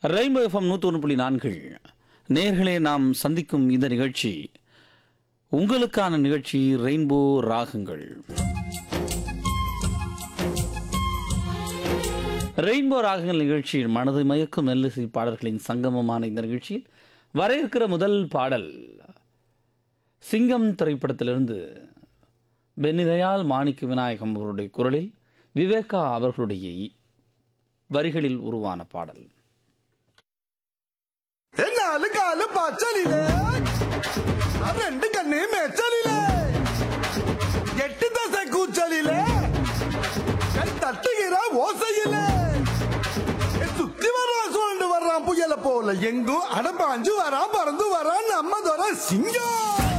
rainbow FM நூற்றி ஒன்று புள்ளி நான்கு நேர்களே நாம் சந்திக்கும் இந்த நிகழ்ச்சி உங்களுக்கான நிகழ்ச்சி ரெயின்போ ராகங்கள் ரெயின்போ ராகங்கள் நிகழ்ச்சியில் மனதை மயக்கும் மெல்லிசை பாடல்களின் சங்கமமான இந்த நிகழ்ச்சியில் வர இருக்கிற முதல் பாடல் சிங்கம் திரைப்படத்திலிருந்து பென்னிதயால் மாணிக்க விநாயகம் அவருடைய குரலில் விவேகா அவர்களுடைய வரிகளில் உருவான பாடல் നാല് കാല് പച്ചലില് ആ രണ്ട് കണ്ണേ മെച്ചലില് എട്ട് ദശ കൂച്ചലില് കൈ തട്ടുകിற ஓசையில சுத்தி வர்றான் சுழண்டு வர்றான் புயல போல எங்கும் அடப்பாஞ்சு வரான் பறந்து வரான் நம்ம துறை சிங்கம்